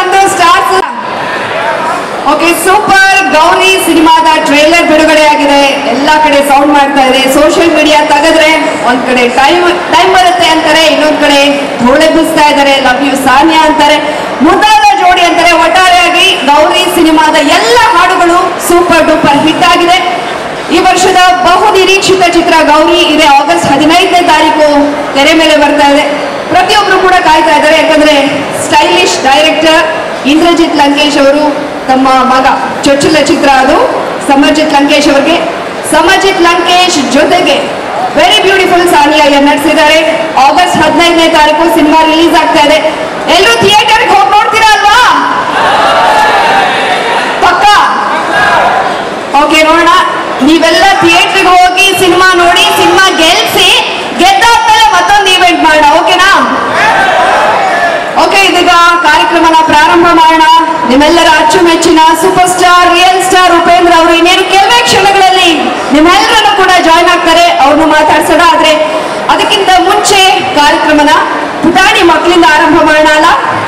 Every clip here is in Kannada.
ಬಂದು ಸ್ಟಾರ್ಸ್ ಓಕೆ ಸೂಪರ್ ಗೌರಿ ಸಿನಿಮಾದ ಟ್ರೇಲರ್ ಬಿಡುಗಡೆ ಆಗಿದೆ ಎಲ್ಲ ಕಡೆ ಸೌಂಡ್ ಮಾಡ್ತಾ ಇದೆ ಸೋಷಿಯಲ್ ಮೀಡಿಯಾ ತೆಗೆದ್ರೆ ಒಂದ್ ಕಡೆ ಟೈಮ್ ಟೈಮ್ ಬರುತ್ತೆ ಅಂತಾರೆ ಇನ್ನೊಂದ್ ಕಡೆ ಧೂಳೆ ಬೀಸ್ತಾ ಇದ್ದಾರೆ ಲವ್ ಯು ಸಾನ್ಯಾ ಅಂತಾರೆ ಮುದ್ದಾದ ಜೋಡಿ ಅಂತಾರೆ ಒಟ್ಟಾರೆಯಾಗಿ ಗೌರಿ ಸಿನಿಮಾದ ಎಲ್ಲ ಹಾಡುಗಳು ಸೂಪರ್ ಡೂಪರ್ ಹಿಟ್ ಆಗಿದೆ ಈ ವರ್ಷದ ಬಹು ನಿರೀಕ್ಷಿತ ಚಿತ್ರ ಗೌರಿ ಇದೆ ಆಗಸ್ಟ್ ಹದಿನೈದನೇ ತಾರೀಕು ತೆರೆ ಮೇಲೆ ಬರ್ತಾ ಇದೆ ಪ್ರತಿಯೊಬ್ರು ಕೂಡ ಕಾಯ್ತಾ ಇದ್ದಾರೆ ಯಾಕಂದ್ರೆ ಸ್ಟೈಲಿಶ್ ಡೈರೆಕ್ಟರ್ ಇಂದ್ರಜಿತ್ ಲಂಕೇಶ್ ಅವರು ತಮ್ಮ ಮಗ ಚೊಚ್ಚಲ ಚಿತ್ರ ಅದು ಸಮರ್ಜಿತ್ ಲಂಕೇಶ್ ಅವರಿಗೆ ಸಮರ್ಜಿತ್ ಲಂಕೇಶ್ ಜೊತೆಗೆ ವೆರಿ ಬ್ಯೂಟಿಫುಲ್ ಸಾನಿಯಾ ನಟಿಸಿದ್ದಾರೆ ಆಗಸ್ಟ್ ಹದಿನೈದನೇ ತಾರೀಕು ಸಿನಿಮಾ ರಿಲೀಸ್ ಆಗ್ತಾ ಇದೆ ಎಲ್ಲರೂ ಥಿಯೇಟರ್ಗೆ ಹೋಗಿ ನೋಡ್ತೀರಾ ಅಲ್ವಾ ಪಕ್ಕ ಓಕೆ ನೋಡೋಣ ನೀವೆಲ್ಲ ಥಿಯೇಟರ್ಗೆ ಹೋಗಿ ಸಿನಿಮಾ ನೋಡಿ ಸಿನಿಮಾ ಗೆಲ್ಸಿ ಗೆದ್ದಾದ್ಮೇಲೆ ಮತ್ತೊಂದು ಈವೆಂಟ್ ಮಾಡೋಣ ಓಕೆನಾ ಓಕೆ ಇದೀಗ ಕಾರ್ಯಕ್ರಮನ ಪ್ರಾರಂಭ ಮಾಡೋಣ ನಿಮ್ಮೆಲ್ಲರ ಅಚ್ಚುಮೆಚ್ಚಿನ super star real star Upendra ಅವರು ಇನ್ನೇನು ಕೆಲವೇ ಕ್ಷಣಗಳಲ್ಲಿ ನಿಮ್ಮೆಲ್ಲರನ್ನು ಕೂಡ ಜಾಯ್ನ್ ಆಗ್ತಾರೆ ಅವ್ರನ್ನ ಮಾತಾಡ್ಸೋಣ ಆದ್ರೆ ಅದಕ್ಕಿಂತ ಮುಂಚೆ ಕಾರ್ಯಕ್ರಮನ ಪುಟಾಣಿ ಮಕ್ಕಳಿಂದ ಆರಂಭ ಮಾಡೋಣ ಅಲ್ಲ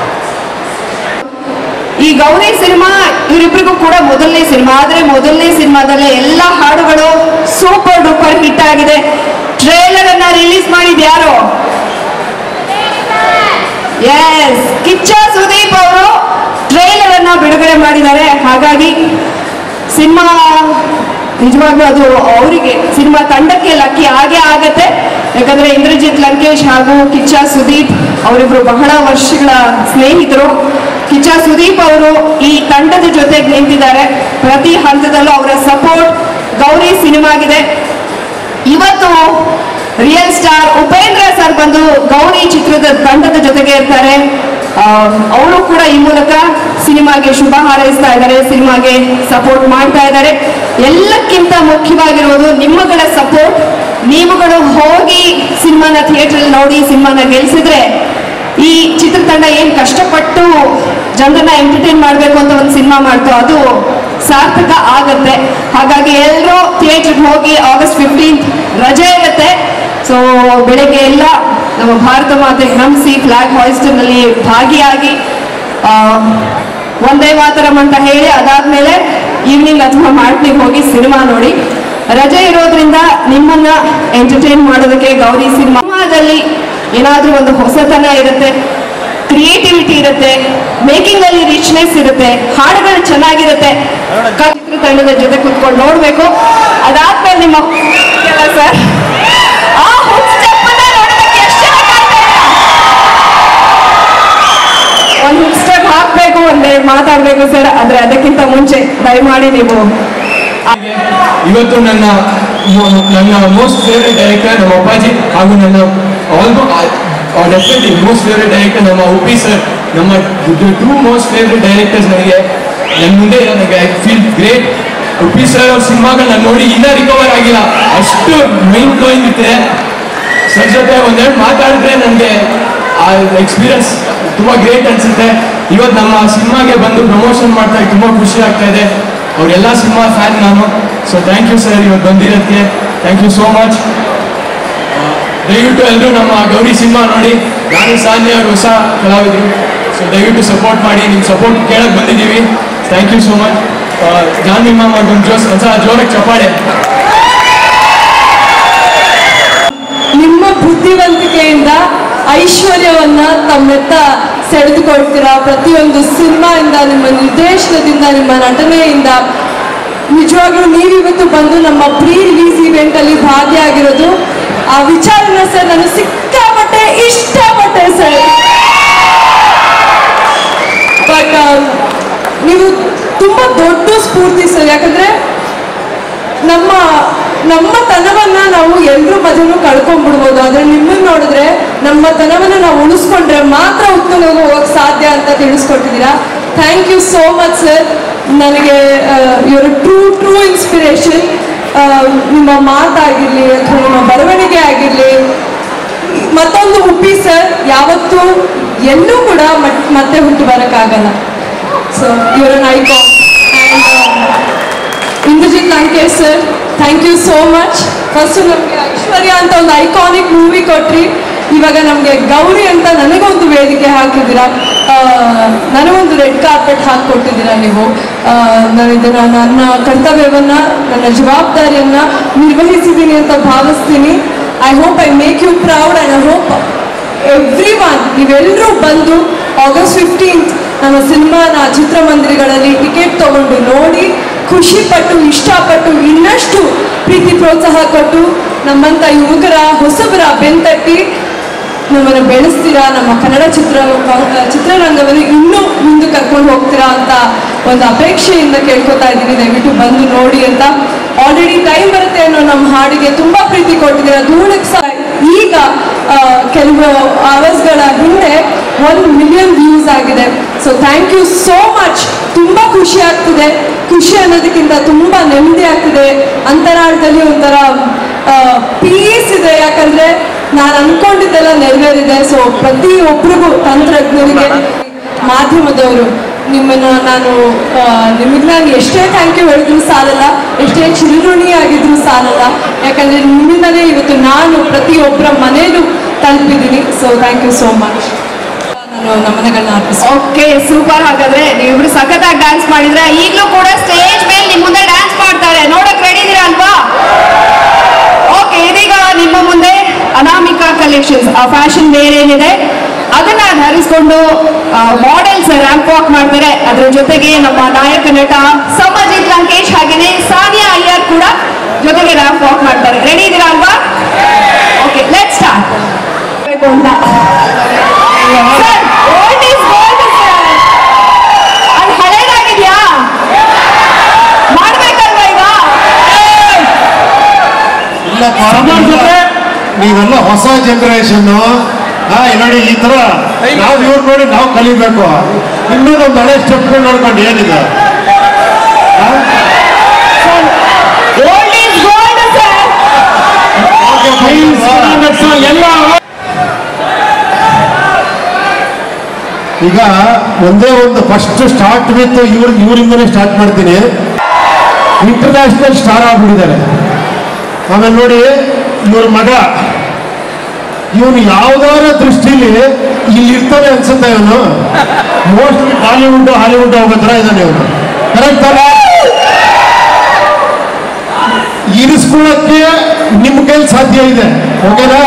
ಈ ಗೌರಿ ಸಿನಿಮಾ ಇವರಿಬ್ಬರಿಗೂ ಕೂಡ ಮೊದಲನೇ ಸಿನಿಮಾ ಆದ್ರೆ ಮೊದಲನೇ ಸಿನಿಮಾದಲ್ಲೇ ಎಲ್ಲ ಹಾಡುಗಳು ಸೂಪರ್ ಡೂಪರ್ ಹಿಟ್ ಆಗಿದೆ ಟ್ರೇಲರ್ ಅನ್ನ ರಿಲೀಸ್ ಮಾಡಿದ್ ಯಾರು ಎಸ್ ಕಿಚ್ಚ ಸುದೀಪ್ ಅವರು ಟ್ರೇಲರ್ ಅನ್ನ ಬಿಡುಗಡೆ ಮಾಡಿದ್ದಾರೆ ಹಾಗಾಗಿ ಸಿನಿಮಾ ನಿಜವಾಗ್ಲೂ ಅದು ಅವರಿಗೆ ಸಿನಿಮಾ ತಂಡಕ್ಕೆ ಲಕ್ಕಿ ಆಗೇ ಆಗತ್ತೆ ಯಾಕಂದ್ರೆ ಇಂದ್ರಜಿತ್ ಲಂಕೇಶ್ ಹಾಗೂ ಕಿಚ್ಚ ಸುದೀಪ್ ಅವರಿಬ್ರು ಬಹಳ ವರ್ಷಗಳ ಸ್ನೇಹಿತರು ಕಿಚ್ಚ ಸುದೀಪ್ ಅವರು ಈ ತಂಡದ ಜೊತೆಗೆ ನಿಂತಿದ್ದಾರೆ ಪ್ರತಿ ಹಂತದಲ್ಲೂ ಅವರ ಸಪೋರ್ಟ್ ಗೌರಿ ಸಿನಿಮಾಗಿದೆ ಇವತ್ತು ರಿಯಲ್ ಸ್ಟಾರ್ ಉಪೇಂದ್ರ ಸರ್ ಬಂದು ಗೌರಿ ಚಿತ್ರದ ತಂಡದ ಜೊತೆಗೆ ಇರ್ತಾರೆ ಅವರು ಕೂಡ ಈ ಮೂಲಕ ಸಿನಿಮಾಗೆ ಶುಭ ಹಾರೈಸ್ತಾ ಇದ್ದಾರೆ ಸಿನಿಮಾಗೆ ಸಪೋರ್ಟ್ ಮಾಡ್ತಾ ಇದ್ದಾರೆ ಎಲ್ಲಕ್ಕಿಂತ ಮುಖ್ಯವಾಗಿರೋದು ನಿಮ್ಮಗಳ ಸಪೋರ್ಟ್ ನೀವುಗಳು ಹೋಗಿ ಸಿನಿಮಾನ ಥಿಯೇಟರ್ ನೋಡಿ ಸಿನಿಮಾನ ಗೆಲ್ಸಿದ್ರೆ ಈ ಚಿತ್ರತಂಡ ಏನ್ ಕಷ್ಟಪಟ್ಟು ಜನರನ್ನ ಎಂಟರ್ಟೈನ್ ಮಾಡಬೇಕು ಅಂತ ಒಂದು ಸಿನಿಮಾ ಮಾಡ್ತು ಅದು ಸಾರ್ಥಕ ಆಗತ್ತೆ ಹಾಗಾಗಿ ಎಲ್ಲರೂ ಥಿಯೇಟರ್ಗೆ ಹೋಗಿ ಆಗಸ್ಟ್ ಫಿಫ್ಟೀನ್ತ್ ರಜೆ ಇರುತ್ತೆ ಸೊ ಬೆಳಗ್ಗೆ ಎಲ್ಲ ನಮ್ಮ ಭಾರತ ಮಾತೆ ನಮಿಸಿ ಫ್ಲಾಗ್ ನಲ್ಲಿ ಭಾಗಿಯಾಗಿ ಆ, ಒಂದೇ ಮಾತರಂ ಅಂತ ಹೇಳಿ ಅದಾದ್ಮೇಲೆ ಈವ್ನಿಂಗ್ ಅಥವಾ ಮಾರ್ನಿಂಗ್ ಹೋಗಿ ಸಿನಿಮಾ ನೋಡಿ ರಜೆ ಇರೋದ್ರಿಂದ ನಿಮ್ಮನ್ನ ಎಂಟರ್ಟೈನ್ ಮಾಡೋದಕ್ಕೆ ಗೌರಿ ಸಿನಿಮಾದಲ್ಲಿ ಏನಾದ್ರೂ ಒಂದು ಹೊಸತನ ಇರುತ್ತೆ ಕ್ರಿಯೇಟಿವಿಟಿ ಇರುತ್ತೆ ಮೇಕಿಂಗ್ ಅಲ್ಲಿ ರಿಚ್ನೆಸ್ ಇರುತ್ತೆ ಹಾಡುಗಳು ಚೆನ್ನಾಗಿರುತ್ತೆ ಕ- ಚಿತ್ರತಂಡದ ಜೊತೆ ಕುತ್ಕೊಂಡು ನೋಡ್ಬೇಕು ಅದಾದ್ಮೇಲೆ ನಿಮ್ಮ ಸರ್ ಆ ಹುಚ್ಚ ಸ್ಟೆಪ್ಪನ್ನ ನೋಡೋದಕ್ಕೆ ಎಷ್ಟು ಜನ ಕಾಯ್ತಾ ಇದ್ದೀರಾ? ಒಂದು ಹುಚ್ಚ ಸ್ಟೆಪ್ ಹಾಕ್ಬೇಕು ಒಂದೆರಡು ಮಾತಾಡ್ಬೇಕು ಸರ್ ಆದ್ರೆ ಅದಕ್ಕಿಂತ ಮುಂಚೆ ದಯಮಾಡಿ ನೀವು ಇವತ್ತು ನನ್ನ ನನ್ನ ಮೋಸ್ಟ್ ಫೇವ್ರೆಟ್ ಡೈರೆಕ್ಟರ್ ನಮ್ಮ ಅಪ್ಪಾಜಿ ಹಾಗೂ ನನ್ನ ಆಲ್ಮೋ ಡೆಫಿನೆಟ್ಲಿ ಮೋಸ್ಟ್ ಫೇವ್ರೆಟ್ ಡೈರೆಕ್ಟರ್ ನಮ್ಮ ಉಪಿ ಸರ್ ನಮ್ಮ ಟೂ ಮೋಸ್ಟ್ ಫೇವ್ರೆಟ್ ಡೈರೆಕ್ಟರ್ಸ್ ನನಗೆ ನನ್ನ ಮುಂದೆ ನನಗೆ I feel great Upi sir ಅವ್ರ ಸಿನಿಮಾಗಳು ನಾನು ನೋಡಿ ಇನ್ನೂ ರಿಕವರ್ ಆಗಿಲ್ಲ ಅಷ್ಟು ಮೈಂಡ್ ಬ್ಲೋಯಿಂಗ್ ಇದೆ ಸರ್ ಜೊತೆ ಒಂದೆರಡು ಮಾತಾಡಿದ್ರೆ ನನಗೆ ಆ ಎಕ್ಸ್ಪೀರಿಯನ್ಸ್ ತುಂಬ ಗ್ರೇಟ್ ಅನ್ಸುತ್ತೆ ಇವತ್ತು ನಮ್ಮ ಸಿನಿಮಾಗೆ ಬಂದು ಪ್ರಮೋಷನ್ ಮಾಡ್ತಾ ತುಂಬ ಖುಷಿ ಆಗ್ತಾ ಇದೆ ಅವರೆಲ್ಲ ಸಿನಿಮಾ ಫ್ಯಾನ್ ನಾನು ಸೊ ಥ್ಯಾಂಕ್ ಯು ಸರ್ ಇವತ್ತು ಬಂದಿರೋದಕ್ಕೆ ಥ್ಯಾಂಕ್ ಯು ಸೋ ಮಚ್ ದಯವಿಟ್ಟು ಎಲ್ಲರೂ ನಮ್ಮ ಗೌರಿ ಸಿನಿಮಾ ನೋಡಿ ನಾನು ಸಾನ್ಯ ಅವರು ಹೊಸ ಕಲಾವಿದರು ಸೊ ದಯವಿಟ್ಟು ಸಪೋರ್ಟ್ ಮಾಡಿ ನಿಮ್ಮ ಸಪೋರ್ಟ್ ಕೇಳಕ್ಕೆ ಬಂದಿದ್ದೀವಿ thank you so much Janvi ma'am ಅವ್ರಿಗೊಂದು ಜೋಸ್ ಹೊಸ ಜೋರಕ್ಕೆ ಚಪ್ಪಾಳೆ ನಿಮ್ಮ ಬುದ್ಧಿವಂತಿಕೆಯಿಂದ ಐಶ್ವರ್ಯವನ್ನ ತಮ್ಮೆತ್ತ ಸೆಳೆದುಕೊಳ್ತೀರಾ ಪ್ರತಿಯೊಂದು ಸಿನಿಮಾಯಿಂದ ನಿಮ್ಮ ನಿರ್ದೇಶನದಿಂದ ನಿಮ್ಮ ನಟನೆಯಿಂದ ನಿಜವಾಗ್ಲೂ ನೀವಿವತ್ತು ಬಂದು ನಮ್ಮ ಪ್ರೀ ರಿಲೀಸ್ ಇವೆಂಟ್ ಅಲ್ಲಿ ಭಾಗಿಯಾಗಿರೋದು ಆ ವಿಚಾರನ ಸರ್ ನಾನು ಸಿಕ್ಕಾಪಟ್ಟೆ ಇಷ್ಟಪಟ್ಟೆ ಸರ್ ಬಟ್ ನೀವು ತುಂಬಾ ದೊಡ್ಡ ಸ್ಫೂರ್ತಿ ಸರ್ ಯಾಕಂದ್ರೆ ನಮ್ಮ ನಮ್ಮ ತನವನ್ನ ನಾವು ಎಲ್ಲರ ಮಧ್ಯನೂ ಕಳ್ಕೊಂಡ್ಬಿಡ್ಬೋದು ಆದ್ರೆ ನಿಮ್ಮನ್ನ ನೋಡಿದ್ರೆ ನಮ್ಮ ತನವನ್ನ ನಾವು ಉಳಿಸ್ಕೊಂಡ್ರೆ ಮಾತ್ರ ಉತ್ಕೊಂಡು ಹೋಗಕ್ ಸಾಧ್ಯ ಅಂತ ತಿಳಿಸ್ಕೊಟ್ಟಿದ್ದೀರಾ thank you so much sir ನನಗೆ ಇವರು ಟ್ರೂ ಟ್ರೂ ಇನ್ಸ್ಪಿರೇಷನ್ ನಿಮ್ಮ ಮಾತಾಗಿರ್ಲಿ ಅಥವಾ ನಿಮ್ಮ ಬರವಣಿಗೆ ಆಗಿರ್ಲಿ ಮತ್ತೊಂದು ಉಪ್ಪಿ ಸರ್ ಯಾವತ್ತೂ ಎಲ್ಲೂ ಕೂಡ ಮತ್- ಮತ್ತೆ ಹುಟ್ಟು ಬರೋಕ್ಕಾಗಲ್ಲ ಸೊ ಇವರನ್ನ icon Indrajit Lankesh sir thank you so much first ನಮಗೆ ಐಶ್ವರ್ಯ ಅಂತ ಒಂದು ಐಕಾನಿಕ್ ಮೂವಿ ಕೊಟ್ರಿ ಇವಾಗ ನಮಗೆ ಗೌರಿ ಅಂತ ನನಗೊಂದು ವೇದಿಕೆ ಹಾಕಿದ್ದೀರಾ ಆ, ನನಗೊಂದು ರೆಡ್ ಕಾರ್ಪೆಟ್ ಹಾಕಿಕೊಟ್ಟಿದ್ದೀರಾ ನೀವು ಆ, ನಾನು ಇದನ್ನು ನನ್ನ ಕರ್ತವ್ಯವನ್ನು ನನ್ನ ಜವಾಬ್ದಾರಿಯನ್ನು ನಿರ್ವಹಿಸಿದ್ದೀನಿ ಅಂತ ಭಾವಿಸ್ತೀನಿ I hope I make you proud and I hope everyone ನೀವೆಲ್ಲರೂ ಬಂದು ಆಗಸ್ಟ್ ಫಿಫ್ಟೀನ್ತ್ ನಮ್ಮ ಸಿನಿಮಾನ ಚಿತ್ರಮಂದಿರಗಳಲ್ಲಿ ಟಿಕೆಟ್ ತಗೊಂಡು ನೋಡಿ ಖುಷಿಪಟ್ಟು ಇಷ್ಟಪಟ್ಟು ಇನ್ನಷ್ಟು ಪ್ರೀತಿ ಪ್ರೋತ್ಸಾಹ ಕೊಟ್ಟು ನಮ್ಮಂಥ ಯುವಕರ ಹೊಸಬರ ಬೆಂತಟ್ಟಿ ನಮ್ಮನ್ನು ಬೆಳೆಸ್ತೀರಾ ನಮ್ಮ ಕನ್ನಡ ಚಿತ್ರ ಚಿತ್ರರಂಗವನ್ನು ಇನ್ನೂ ಮುಂದೆ ಕರ್ಕೊಂಡು ಹೋಗ್ತೀರಾ ಅಂತ ಒಂದು ಅಪೇಕ್ಷೆಯಿಂದ ಕೇಳ್ಕೊತಾ ಇದ್ದೀನಿ ದಯವಿಟ್ಟು ಬಂದು ನೋಡಿ ಅಂತ ಆಲ್ರೆಡಿ ಟೈಮ್ ಬರುತ್ತೆ ಅನ್ನೋ ನಮ್ಮ ಹಾಡಿಗೆ ತುಂಬಾ ಪ್ರೀತಿ ಕೊಟ್ಟಿದ್ದೀರಾ ಧೂಳಕ್ಕೆ ಸಹ ಈಗ ಆ, ಕೆಲವು ಅವರ್ಸ್ಗಳ ಹಿಂದೆ ಒಂದು ಮಿಲಿಯನ್ ವ್ಯೂಸ್ ಆಗಿದೆ so thank you so much ತುಂಬ ಖುಷಿ ಆಗ್ತಿದೆ ಖುಷಿ ಅನ್ನೋದಕ್ಕಿಂತ ತುಂಬ ನೆಮ್ಮದಿ ಆಗ್ತಿದೆ ಅಂತರಾಳದಲ್ಲಿ ಒಂಥರ ಪೀಸ್ ಇದೆ ಯಾಕಂದ್ರೆ ನಾನು ಅನ್ಕೊಂಡಿದ್ದೆಲ್ಲ ನೆರವೇರಿದೆ ಸೊ ಪ್ರತಿಯೊಬ್ಬರಿಗೂ ತಂತ್ರಜ್ಞರಿಗೆ ಮಾಧ್ಯಮದವರು ನಿಮ್ಮನ್ನು ನಾನು ಆ, ನಿಮಗೆ ನಾನು ಎಷ್ಟೇ ಥ್ಯಾಂಕ್ ಯು ಹೇಳಿದ್ರು ಸಾಲಲ್ಲ ಎಷ್ಟೇ ಚಿರುರುಣಿ ಆಗಿದ್ರು ಸಾಲಲ್ಲ ಯಾಕಂದ್ರೆ ನಿಮ್ಮಿಂದಲೇ ಇವತ್ತು ನಾನು ಪ್ರತಿಯೊಬ್ಬರ ಮನೆಯಲ್ಲೂ ತಲುಪಿದ್ದೀನಿ so thank you so much ನಾನು ನಮನಗಳನ್ನ ಅರ್ಪಿಸ್ತೀನಿ ಓಕೆ ಸೂಪರ್ ಹಾಗಾದ್ರೆ ನೀವಿಬ್ರು ಸಖತ್ತಾಗಿ ಡ್ಯಾನ್ಸ್ ಮಾಡಿದ್ರೆ ಈಗಲೂ ಕೂಡ ಸ್ಟೇಜ್ ಮೇಲೆ ನಿಮ್ ಮುಂದೆ ಡ್ಯಾನ್ಸ್ ಮಾಡ್ತಾರೆ ನೋಡಕ್ ರೆಡಿ ಇದೀರಾ ಅಲ್ವಾ ಓಕೆ ಇದೀಗ ನಿಮ್ಮ ಮುಂದೆ ಅನಾಮಿಕಾ ಕಲೆಕ್ಷನ್ಸ್ ಆ ಫ್ಯಾಷನ್ ವೇರ್ ಏನಿದೆ ಅದನ್ನ ಧರಿಸ್ಕೊಂಡು ಮಾಡೆಲ್ಸ್ ರ್ಯಾಂಪ್ ವಾಕ್ ಮಾಡ್ತಾರೆ ಅದ್ರ ಜೊತೆಗೆ ನಮ್ಮ ನಾಯಕ ನಟ ಸಮಜಿತ್ ಲಂಕೇಶ್ ಹಾಗೇನೆ ಸಾನಿಯಾ ಅಯ್ಯರ್ ಕೂಡ ಜೊತೆಗೆ ರ್ಯಾಂಪ್ ವಾಕ್ ಮಾಡ್ತಾರೆ ರೆಡಿ ಇದೀರಾ ಅಲ್ವಾ ಓಕೆ ಲೆಟ್ ಸ್ಟಾರ್ಟ್ ಅಂತ sir old is gold sir ಅದು ಹಳೇದಾಗಿದ್ಯಾ ಮಾಡ್ಬೇಕಲ್ವಾ ಈಗ ಇಲ್ಲ ಪಾರಮಾರ್ಥಿಕ ನೀವೆಲ್ಲ ಹೊಸ ಜನರೇಷನ್ ಹಾ ನೋಡಿ ಈ ತರ ನಾವು ಇವ್ರು ನೋಡಿ ನಾವು ಕಲಿಬೇಕು ಇನ್ನೂ ನಮ್ಮ ಹಳೆ ಸ್ಟೆಪ್ಗಳು ನೋಡ್ಕೊಂಡು ಏನಿದೆ ಹಾ? Old is gold sir okay, fine. ಎಲ್ಲ ಈಗ ಒಂದೇ ಒಂದು ಫಸ್ಟ್ ಸ್ಟಾರ್ಟ್ ವಿತ್ ಇವ್ರ ಇವರಿಂದನೇ ಸ್ಟಾರ್ಟ್ ಮಾಡ್ತೀನಿ ಇಂಟರ್ನ್ಯಾಷನಲ್ ಸ್ಟಾರ್ ಆಗ್ಬಿಟ್ಟಿದ್ದಾರೆ ಆಮೇಲೆ ನೋಡಿ ಇವ್ರ ಮಗ ಇವನು ಯಾವ್ದಾರ ದೃಷ್ಟಿಲಿ ಇಲ್ಲಿ ಇರ್ತಾನೆ ಅನ್ಸುತ್ತೆ ಇವನು ಮೋಸ್ಟ್ಲಿ ಬಾಲಿವುಡ್ ಹಾಲಿವುಡ್ ಹೋಗೋ ಥರ ಇದ್ದಾನೆ ಇವನು ಕರೆಕ್ಟ್ ಅಲ್ಲ ಇರಿಸ್ಕೊಳ್ಳೋಕ್ಕೆ ನಿಮ್ಮ ಕೈಲಿ ಸಾಧ್ಯ ಇದೆ ಓಕೆನಾ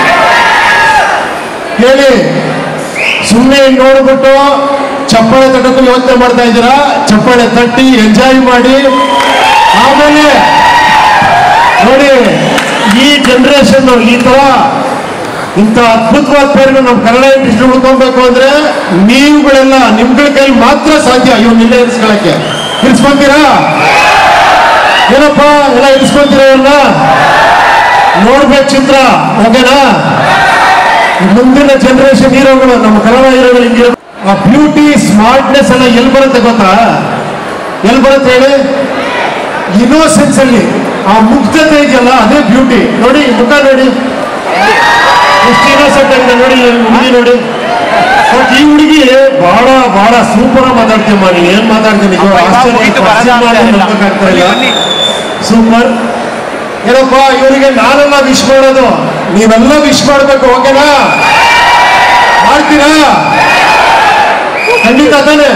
ಹೇಳಿ ಸುಮ್ಮನೆ ನೋಡ್ಬಿಟ್ಟು ಚಪ್ಪಾಳೆ ತಟ್ಟಕ್ಕೂ ಯೋಚನೆ ಮಾಡ್ತಾ ಇದ್ದೀರಾ ಚಪ್ಪಾಳೆ ತಟ್ಟಿ ಎಂಜಾಯ್ ಮಾಡಿ ಆಮೇಲೆ ನೋಡಿ ಈ ಜನರೇಷನ್ ಈ ತರ ಇಂಥ ಅದ್ಭುತವಾದ ಪೇರುಗಳು ನಮ್ಮ ಕನ್ನಡ ಇಂಡಸ್ಟ್ರಿ ಉಳ್ಕೊಬೇಕು ಅಂದ್ರೆ ನೀವುಗಳೆಲ್ಲ ನಿಮ್ಗಳ ಕೈಲಿ ಮಾತ್ರ ಸಾಧ್ಯ ಇವನ್ನ ಇಲ್ಲೇ ಇರಿಸ್ಕೊಳಕ್ಕೆ ಇರಿಸ್ಕೊಂತೀರಾ ಏನಪ್ಪ ಎಲ್ಲ ಇರಿಸ್ಕೊಂತೀರಾ ಇವ್ರನ್ನ ನೋಡ್ಬೇಕು ಚಿತ್ರ ಓಕೆನಾ ಮುಂದಿನ ಜನರೇಷನ್ ಹೀರೋಗಳು ನಮ್ಮ ಕನ್ನಡ ಹೀರೋಗಳು ಹಿಂಗೆ ಆ ಬ್ಯೂಟಿ ಸ್ಮಾರ್ಟ್ನೆಸ್ ಎಲ್ಲ ಎಲ್ಲಿ ಬರುತ್ತೆ ಗೊತ್ತಾ ಎಲ್ಲಿ ಬರುತ್ತೆ ಹೇಳಿ ಇನ್ನೋಸೆನ್ಸ್ ಅಲ್ಲಿ ಆ ಮುಗ್ಧತೆ ಇದೆಯಲ್ಲ ಅದೇ ಬ್ಯೂಟಿ ನೋಡಿ ಈ ಮುಖ ನೋಡಿ ಎಷ್ಟು ಇನ್ನೋಸೆಂಟ್ ಆಗಿದೆ ನೋಡಿ ಈ ಹುಡುಗಿ ನೋಡಿ ಬಟ್ ಈ ಹುಡುಗಿ ಬಹಳ ಬಹಳ ಸೂಪರ್ ಮಾತಾಡ್ತೀಯಮ್ಮ ನೀನು ಏನ್ ಮಾತಾಡ್ತೀನಿ ನಿಜ ನಂಬಕ್ಕಾಗ್ತಾ ಇಲ್ಲ ಸೂಪರ್ ಏನಪ್ಪ ಇವರಿಗೆ ನಾನೆಲ್ಲ ವಿಶ್ ಮಾಡೋದು ನೀವೆಲ್ಲ ವಿಶ್ ಮಾಡ್ಬೇಕು ಓಕೆನಾ ಮಾಡ್ತೀರಾ ಖಂಡಿತ ತಾನೆ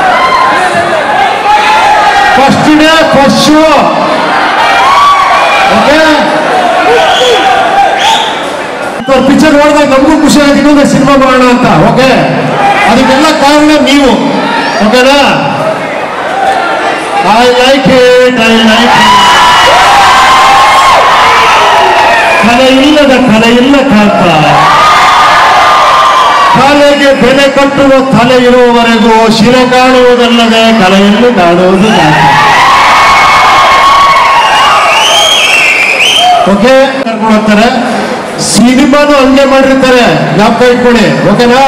first day first show okay picture ನೋಡಿದಾಗ ನಮಗೂ ಖುಷಿ ಆಯ್ತು ಇನ್ನೊಂದು ಸಿನಿಮಾ ಮಾಡೋಣ ಅಂತ ಓಕೆ ಅದಕ್ಕೆಲ್ಲ ಕಾರಣ ನೀವು ಓಕೆನಾ I like it I like it ಕಲೆ ಇಲ್ಲದ ಕಲೆ ಇಲ್ಲ ಕಾಂತ ಕಲೆಗೆ ಬೆಲೆ ಕಟ್ಟುವ ತಲೆ ಇರುವವರೆಗೂ ಶಿರೆ ಕಾಣುವುದಲ್ಲದೆ ಕಲೆಯನ್ನು ಕಾಣುವುದು ಕಾಂತ ಓಕೆ ಕರ್ಕೊಂಡು ಹೋಗ್ತಾರೆ ಸಿನಿಮಾನು ಹಂಗೆ ಮಾಡಿರ್ತಾರೆ ಜ್ಞಾಪಕ ಇಟ್ಕೊಳ್ಳಿ ಓಕೆನಾ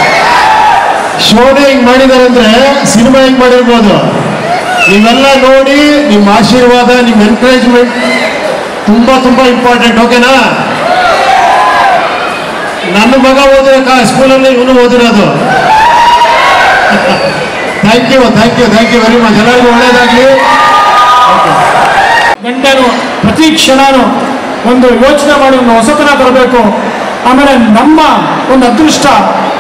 ಶೋನೇ ಹಿಂಗ್ ಮಾಡಿದಾರೆ ಅಂದ್ರೆ ಸಿನಿಮಾ ಹಿಂಗ್ ಮಾಡಿರ್ಬೋದು ನೀವೆಲ್ಲ ನೋಡಿ ನಿಮ್ಮ ಆಶೀರ್ವಾದ ನಿಮ್ಮ ಎನ್ಕರೇಜ್ಮೆಂಟ್ ತುಂಬಾ ತುಂಬಾ ಇಂಪಾರ್ಟೆಂಟ್ ಓಕೆನಾ ನನ್ನ ಮಗ ಓದಿರೋ ಸ್ಕೂಲಲ್ಲಿ ಇವನು ಓದಿರೋದು thank you thank you thank you very much ಎಲ್ಲರಿಗೂ ಒಳ್ಳೇದಾಗ್ಲಿ ಗಂಟೆನು ಪ್ರತಿ ಕ್ಷಣನೂ ಒಂದು ಯೋಚನೆ ಮಾಡಿ ಒಂದು ಹೊಸತನ ಬರಬೇಕು ಆಮೇಲೆ ನಮ್ಮ ಒಂದು ಅದೃಷ್ಟ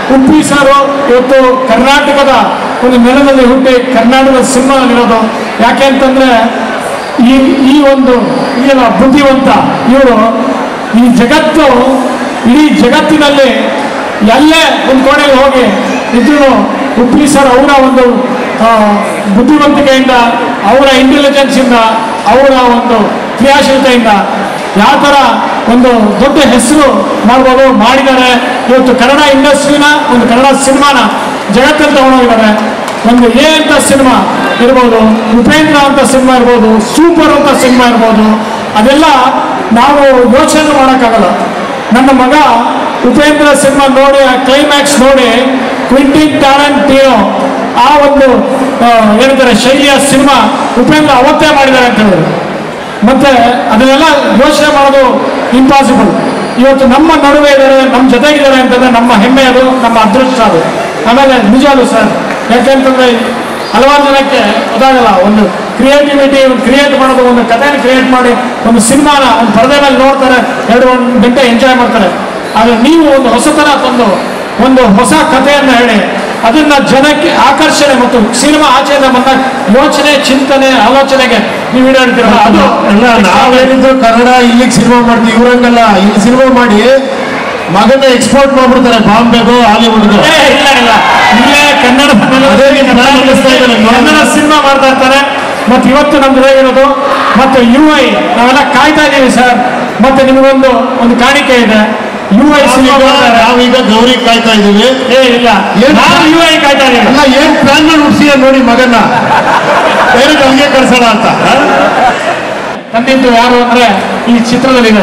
ಉಪ್ಪಿ ಸಾರು ಇವತ್ತು ಕರ್ನಾಟಕದ ಒಂದು ನೆಲದಲ್ಲಿ ಹುಟ್ಟಿ ಕರ್ನಾಟಕದ ಸಿನಿಮಾದಲ್ಲಿರೋದು ಯಾಕೆ ಅಂತಂದ್ರೆ ಈ ಈ ಒಂದು ಈಗಿನ ಬುದ್ಧಿವಂತ ಇವರು ಈ ಜಗತ್ತು ಇಡೀ ಜಗತ್ತಿನಲ್ಲಿ ಎಲ್ಲೇ ಒಂದು ಕೋಣೆಗೆ ಹೋಗಿ ಇದ್ರು ಉಪ್ಪಿ ಸರ್ ಅವರ ಒಂದು ಆ, ಬುದ್ಧಿವಂತಿಕೆಯಿಂದ ಅವರ ಇಂಟೆಲಿಜೆನ್ಸಿಂದ ಅವರ ಒಂದು ಕ್ರಿಯಾಶೀಲತೆಯಿಂದ ಯಾವ ಥರ ಒಂದು ದೊಡ್ಡ ಹೆಸರು ಮಾಡ್ಬೋದು ಮಾಡಿದ್ದಾರೆ ಇವತ್ತು ಕನ್ನಡ ಇಂಡಸ್ಟ್ರಿನ ಒಂದು ಕನ್ನಡ ಸಿನಿಮಾನ ಜಗತ್ತಲ್ಲಿ ತಗೊಂಡೋಗಿದ್ದಾರೆ ಒಂದು ಎ ಅಂತ ಸಿನಿಮಾ ಇರ್ಬೋದು ಉಪೇಂದ್ರ ಅಂತ ಸಿನಿಮಾ ಇರ್ಬೋದು ಸೂಪರ್ ಅಂತ ಸಿನಿಮಾ ಇರ್ಬೋದು ಅದೆಲ್ಲ ನಾವು ಯೋಚನೆ ಮಾಡೋಕ್ಕಾಗಲ್ಲ ನನ್ನ ಮಗ ಉಪೇಂದ್ರ ಸಿನಿಮಾ ನೋಡಿ ಆ ಕ್ಲೈಮ್ಯಾಕ್ಸ್ ನೋಡಿ ಕ್ವಿಂಟಿನ್ ಟ್ಯಾಲೆಂಟಿನೋ ಆ ಒಂದು ಆ, ಏನಂತಾರೆ ಶೈಲಿಯ ಸಿನಿಮಾ ಉಪೇಂದ್ರ ಅವತ್ತೇ ಮಾಡಿದ್ದಾರೆ ಅಂತ ಹೇಳಿದ್ರು ಮತ್ತೆ ಅದನ್ನೆಲ್ಲ ಯೋಚನೆ ಮಾಡೋದು ಇಂಪಾಸಿಬಲ್ ಇವತ್ತು ನಮ್ಮ ನಡುವೆ ಇದ್ದಾರೆ ನಮ್ಮ ಜೊತೆಗಿದ್ದಾರೆ ಅಂತಂದ್ರೆ ನಮ್ಮ ಹೆಮ್ಮೆ ಅದು ನಮ್ಮ ಅದೃಷ್ಟ ಅದು ಆಮೇಲೆ ನಿಜ ಅದು ಸರ್ ಯಾಕೆಂತಂದ್ರೆ ಹಲವಾರು ಜನಕ್ಕೆ ಗೊತ್ತಾಗಲ್ಲ ಒಂದು ಕ್ರಿಯೇಟಿವಿಟಿ ಒಂದು ಕ್ರಿಯೇಟ್ ಮಾಡೋದು ಒಂದು ಕಥೆನ ಕ್ರಿಯೇಟ್ ಮಾಡಿ ಒಂದು ಸಿನಿಮಾನ ಒಂದು ಪರದೆ ಮೇಲೆ ನೋಡ್ತಾರೆ ಎರಡು ಒಂದು ಗಂಟೆ ಎಂಜಾಯ್ ಮಾಡ್ತಾರೆ ಆದರೆ ನೀವು ಒಂದು ಹೊಸತನ ತಂದು ಒಂದು ಹೊಸ ಕಥೆಯನ್ನು ಹೇಳಿ ಅದನ್ನ ಜನಕ್ಕೆ ಆಕರ್ಷಣೆ ಮತ್ತು ಸಿನಿಮಾ ಆಚೆಯಿಂದ ಬಂದಾಗ ಯೋಚನೆ ಚಿಂತನೆ ಆಲೋಚನೆಗೆ ನೀವು ಈಡಾಡ್ತೀರಲ್ಲ ಅದು ಅಲ್ಲ ನಾವೇನಿದ್ರು ಕನ್ನಡ ಇಲ್ಲಿಗೆ ಸಿನಿಮಾ ಮಾಡ್ತೀವಿ ಇವ್ರಂಗಲ್ಲ ಇಲ್ಲಿ ಸಿನಿಮಾ ಮಾಡಿ ಮಗನ ಎಕ್ಸ್ಪೋರ್ಟ್ ಮಾಡ್ಬಿಡ್ತಾರೆ ಬಾಂಬೆಗೋ ಹಾಲಿವುಡ್ಗೋ ಏ, ಇಲ್ಲ ಇಲ್ಲ ಇಲ್ಲೇ ಕನ್ನಡ ಅದೇ ರೀತಿ ನಾನು ಅನ್ನಿಸ್ತಾ ಇದ್ದೇನೆ. ಕನ್ನಡ ಸಿನಿಮಾ ಮಾಡ್ತಾ ಇರ್ತಾರೆ ಮತ್ತೆ ಇವತ್ತು ನಮ್ದು ಹೇಗಿರೋದು ಮತ್ತೆ ಯು ಐ ನಾವೆಲ್ಲ ಕಾಯ್ತಾ ಇದ್ದೀವಿ ಸರ್ ಮತ್ತೆ ನಿಮಗೊಂದು ಒಂದು ಕಾಣಿಕೆ ಇದೆ ಯು ಐ ಸಿನಿಮಾ ಮಾಡ್ತಾರೆ ನಾವೀಗ ಗೌರಿ ಕಾಯ್ತಾ ಇದೀವಿ ಏ ಇಲ್ಲ ಏನ್ ನಾವು ಯು ಐ ಕಾಯ್ತಾ ಇದ್ದೀವಿ ಅಲ್ಲ ಏನ್ ಪ್ಲಾನ್ ಮಾಡಿ ಹುಡ್ಸಿಯ ನೋಡಿ ಮಗನ ಡೈರೆಕ್ಟ್ ಅಲ್ಲಿಗೆ ಕಳ್ಸೋಣ ಅಂತ ಆ? ತಂದಿದ್ದು ಯಾರು ಅಂದ್ರೆ ಈ ಚಿತ್ರದಲ್ಲಿದೆ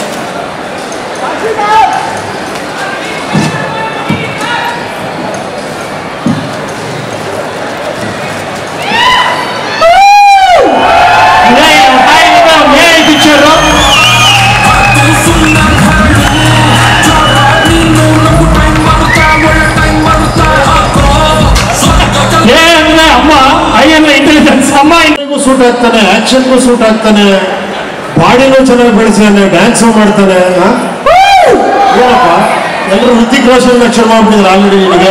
ಪಿಕ್ಚರ್ ಏ ಅಂದ್ರೆ ಅಮ್ಮ ಐ ಅಂದ್ರೆ ಇಂಟೆಲಿಜೆನ್ಸ್ ಅಮ್ಮ ಗೂ ಸೂಟ್ ಆಗ್ತಾನೆ ಆಕ್ಷನ್ಗೂ ಸೂಟ್ ಆಗ್ತಾನೆ ಬಾಡಿನೂ ಚೆನ್ನಾಗಿ ಬೆಳೆಸಿದಾನೆ ಡ್ಯಾನ್ಸು ಮಾಡ್ತಾನೆ ಆ? ಏನಪ್ಪ ಎಲ್ಲರೂ ಹೃತಿಕ್ ರೋಷನ್ ಲಕ್ಷಣ ಮಾಡ್ಬಿಟ್ಟಿದ್ರು ಆಲ್ರೆಡಿ ನಿನಗೆ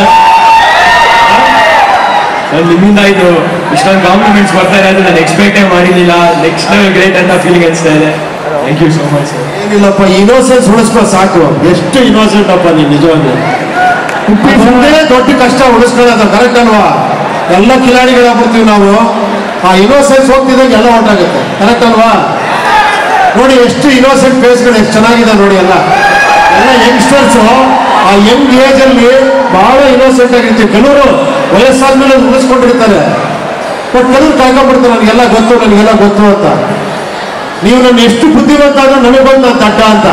ಸರ್ ನಿಮ್ಮಿಂದ ಇದು ಇಷ್ಟೊಂದು ಕಾಂಪ್ಲಿಮೆಂಟ್ಸ್ ಬರ್ತಾ ಇದೆ ಅಂತ ನಾನು ಎಕ್ಸ್ಪೆಕ್ಟೇ ಮಾಡಿರಲಿಲ್ಲ ನೆಕ್ಸ್ಟ್ ಲೆವೆಲ್ ಗ್ರೇಟ್ ಅಂತ ಫೀಲಿಂಗ್ ಅನಿಸ್ತಾ ಇದೆ thank you so much sir ಏನಿಲ್ಲಪ್ಪ ಇನೋಸೆನ್ಸ್ ಉಳಿಸ್ಕೊ ಸಾಕು ಎಷ್ಟು ಇನೋಸೆಂಟ್ ಅಪ್ಪ ನೀನು ನಿಜವಾಗಿ ಒಂದೇ ದೊಡ್ಡ ಕಷ್ಟ ಉಳಿಸ್ಕೊಳ್ಳೋದು ಕರೆಕ್ಟ್ ಅಲ್ವಾ ಎಲ್ಲ ಕಿಲಾಡಿಗಳಾಗ್ಬಿಡ್ತೀವಿ ನಾವು ಆ ಇನೋಸೆನ್ಸ್ ಹೋಗ್ತಿದ್ದಾಗ ಎಲ್ಲ ಹೊಂಟಾಗುತ್ತೆ ಕರೆಕ್ಟ್ ಅಲ್ವಾ ನೋಡಿ ಎಷ್ಟು ಇನೋಸೆಂಟ್ ಫೇಸ್ಗಳು ಎಷ್ಟು ಚೆನ್ನಾಗಿದೆ ನೋಡಿ ಎಲ್ಲ ಎಲ್ಲ ಯಂಗ್ಸ್ಟರ್ಸು ಆ ಯಂಗ್ ಏಜ್ ಅಲ್ಲಿ ಬಹಳ ಇನೋಸೆಂಟ್ ಆಗಿರ್ತೀವಿ ಕೆಲವರು ವಯಸ್ಸಾದ್ಮೇಲೆ ಉಳಿಸ್ಕೊಂಡಿರ್ತಾರೆ ಬಟ್ ಕೆಲವರು ಕಾಯ್ಕೊಂಡ್ಬಿಡ್ತಾರೆ ನನಗೆಲ್ಲ ಗೊತ್ತು ನನಗೆಲ್ಲ ಗೊತ್ತು ಅಂತ ನೀವು ನನ್ನ ಎಷ್ಟು ಬುದ್ಧಿವಂತ ಆದ್ರೆ ನಮಗೆ ಬಂದು ನಾನು ತಡ್ಡ ಅಂತ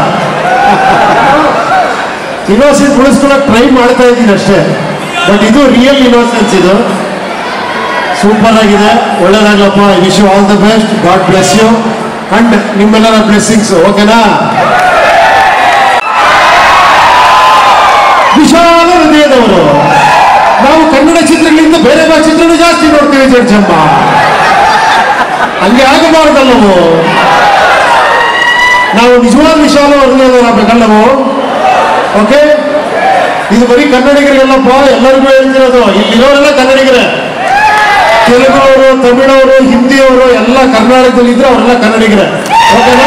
ಇನೋಸೆನ್ಸ್ ಉಳಿಸ್ಕೊಳಕ್ ಟ್ರೈ ಮಾಡ್ತಾ ಇದ್ದೀನಿ ಅಷ್ಟೇ ಬಟ್ ಇದು ರಿಯಲ್ ಇನೋಸೆನ್ಸ್ ಇದು ಸೂಪರ್ ಆಗಿದೆ ಒಳ್ಳೇದಾಗ್ಲಪ್ಪ wish you all the best God bless you and ನಿಮ್ಮೆಲ್ಲರ ಬ್ಲೆಸ್ಸಿಂಗ್ಸ್ ಓಕೆನಾ ವಿಶಾಲ ಹೃದಯದವರು ನಾವು ಕನ್ನಡ ಚಿತ್ರಗಳಿಂದ ಬೇರೆ ಭಾಷೆ ಚಿತ್ರಗಳು ಜಾಸ್ತಿ ನೋಡ್ತೀವಿ ಜಡ್ಜಮ್ಮ ಹಂಗೆ ಆಗಬಾರ್ದಲ್ಲವು ನಾವು ನಿಜವಾದ ವಿಶಾಲ ಹೃದಯದವರಾಗಬೇಕಲ್ಲ ನಾವು ಓಕೆ ಇದು ಬರೀ ಕನ್ನಡಿಗರಿಗೆಲ್ಲಪ್ಪ ಎಲ್ಲರಿಗೂ ಹೇಳ್ತಿರೋದು ಇಲ್ಲಿರೋರೆಲ್ಲ ಕನ್ನಡಿಗರೇ ತೆಲುಗುವರು ತಮಿಳವರು ಹಿಂದಿಯವರು ಎಲ್ಲ ಕರ್ನಾಟಕದಲ್ಲಿ ಇದ್ರೆ ಅವರೆಲ್ಲ ಕನ್ನಡಿಗರೇ ಓಕೆನಾ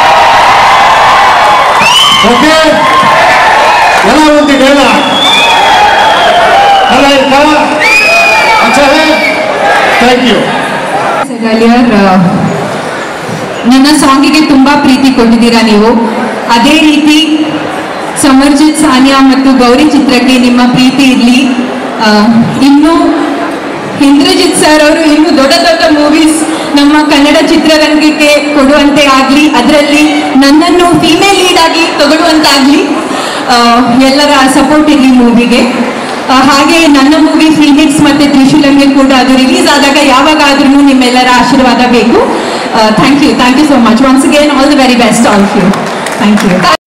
ಓಕೆ ಎಲ್ಲ ಒಂದು ಡೈಲಾಗ್ ಅಲ್ಲ ಅಚ್ಚಾ ಥ್ಯಾಂಕ್ ಯು earlier, ನನ್ನ ಸಾಂಗಿಗೆ ತುಂಬಾ ಪ್ರೀತಿ ಕೊಟ್ಟಿದ್ದೀರಾ ನೀವು ಅದೇ ರೀತಿ ಸಮರ್ಜಿತ್ ಸಾನಿಯಾ ಮತ್ತು ಗೌರಿ ಚಿತ್ರಕ್ಕೆ ನಿಮ್ಮ ಪ್ರೀತಿ ಇರಲಿ ಇನ್ನು ಇಂದ್ರಜಿತ್ ಸರ್ ಅವರು ಇನ್ನು ದೊಡ್ಡ ದೊಡ್ಡ ಮೂವೀಸ್ ನಮ್ಮ ಕನ್ನಡ ಚಿತ್ರರಂಗಕ್ಕೆ ಕೊಡುವಂತೆ ಆಗಲಿ ಅದರಲ್ಲಿ ನನ್ನನ್ನು ಫೀಮೇಲ್ ಲೀಡ್ ಆಗಿ ತಗೊಳ್ಳುವಂತಾಗಲಿ ಎಲ್ಲರ ಸಪೋರ್ಟ್ ಇರಲಿ ಮೂವಿಗೆ ಹಾಗೆ ನನ್ನ ಮೂವಿ ಫೀನಿಕ್ಸ್ ಮತ್ತೆ ತ್ರಿಶೂಲಂಗೆ ಕೂಡ ಅದು ರಿಲೀಸ್ ಆದಾಗ ಯಾವಾಗಾದ್ರೂ ನಿಮ್ಮೆಲ್ಲರ ಆಶೀರ್ವಾದ ಬೇಕು thank you thank you so much once again all the very best all you thank you